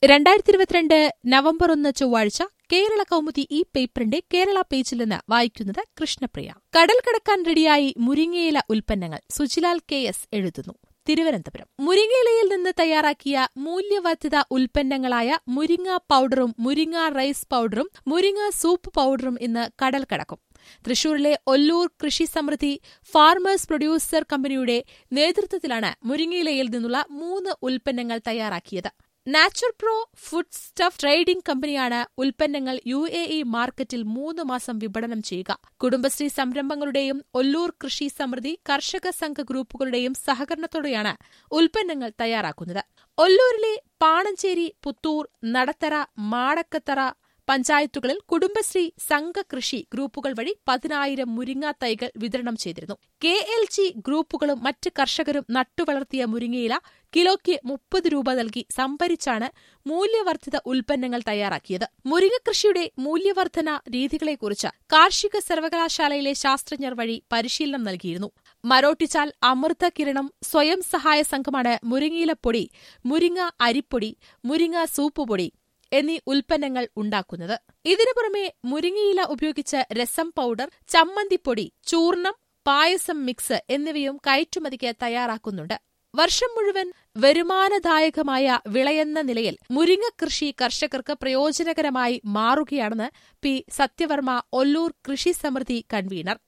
രണ്ടായിരത്തി ഇരുപത്തിരണ്ട് നവംബർ ഒന്ന് ചൊവ്വാഴ്ച കേരള കൗമുദി ഈ പേപ്പറിന്റെ കേരള പേജിൽ നിന്ന് വായിക്കുന്നത് കൃഷ്ണപ്രിയ കടൽ കടക്കാൻ റെഡിയായി മുരിങ്ങയില ഉൽപ്പന്നങ്ങൾ സുജിലാൽ കെ എസ് എഴുതുന്നു തിരുവനന്തപുരം മുരിങ്ങയിലയിൽ നിന്ന് തയ്യാറാക്കിയ മൂല്യവർദ്ധിത ഉൽപ്പന്നങ്ങളായ മുരിങ്ങ പൌഡറും മുരിങ്ങ റൈസ് പൌഡറും മുരിങ്ങ സൂപ്പ് പൌഡറും ഇന്ന് കടൽ കടക്കും തൃശൂരിലെ ഒല്ലൂർ കൃഷി സമൃദ്ധി ഫാർമേഴ്സ് പ്രൊഡ്യൂസർ കമ്പനിയുടെ നേതൃത്വത്തിലാണ് മുരിങ്ങയിലയിൽ നിന്നുള്ള മൂന്ന് ഉൽപ്പന്നങ്ങൾ തയ്യാറാക്കിയത് nature pro foodstuff trading കമ്പനിയാണ് ഉൽപ്പന്നങ്ങൾ യു എ ഇ മാർക്കറ്റിൽ മൂന്ന് മാസം വിപണനം ചെയ്യുക കുടുംബശ്രീ സംരംഭങ്ങളുടെയും ഒല്ലൂർ കൃഷി സമൃദ്ധി കർഷക സംഘ ഗ്രൂപ്പുകളുടെയും സഹകരണത്തോടെയാണ് ഉൽപ്പന്നങ്ങൾ തയ്യാറാക്കുന്നത് ഒല്ലൂരിലെ പാണഞ്ചേരി പുത്തൂർ നടത്തറ മാടക്കത്തറ പഞ്ചായത്തുകളിൽ കുടുംബശ്രീ സംഘകൃഷി ഗ്രൂപ്പുകൾ വഴി പതിനായിരം മുരിങ്ങ തൈകൾ വിതരണം ചെയ്തിരുന്നു കെ എൽ ജി ഗ്രൂപ്പുകളും മറ്റ് കർഷകരും നട്ടുവളർത്തിയ മുരിങ്ങയില കിലോയ്ക്ക് മുപ്പത് രൂപ നൽകി സംഭരിച്ചാണ് മൂല്യവർദ്ധിത ഉൽപ്പന്നങ്ങൾ തയ്യാറാക്കിയത് മുരിങ്ങകൃഷിയുടെ മൂല്യവർദ്ധന രീതികളെക്കുറിച്ച് കാർഷിക സർവകലാശാലയിലെ ശാസ്ത്രജ്ഞർ വഴി പരിശീലനം നൽകിയിരുന്നു മരോട്ടിച്ചാൽ അമൃത കിരണം സ്വയം സഹായ സംഘമാണ് മുരിങ്ങയില പൊടി മുരിങ്ങ അരിപ്പൊടി മുരിങ്ങ സൂപ്പ് പൊടി എന്നീ ഉൽപ്പന്നങ്ങൾ ഉണ്ടാക്കുന്നത് ഇതിനു പുറമെ മുരിങ്ങയില ഉപയോഗിച്ച് രസം പൌഡർ ചമ്മന്തിപ്പൊടി ചൂർണം പായസം മിക്സ് എന്നിവയും കയറ്റുമതിക്ക് തയ്യാറാക്കുന്നുണ്ട് വർഷം മുഴുവൻ വരുമാനദായകമായ വിളയെന്ന നിലയിൽ മുരിങ്ങ കൃഷി കർഷകർക്ക് പ്രയോജനകരമായി മാറുകയാണെന്ന് പി സത്യവർമ്മ ഒല്ലൂർ കൃഷി സമൃദ്ധി കൺവീനർ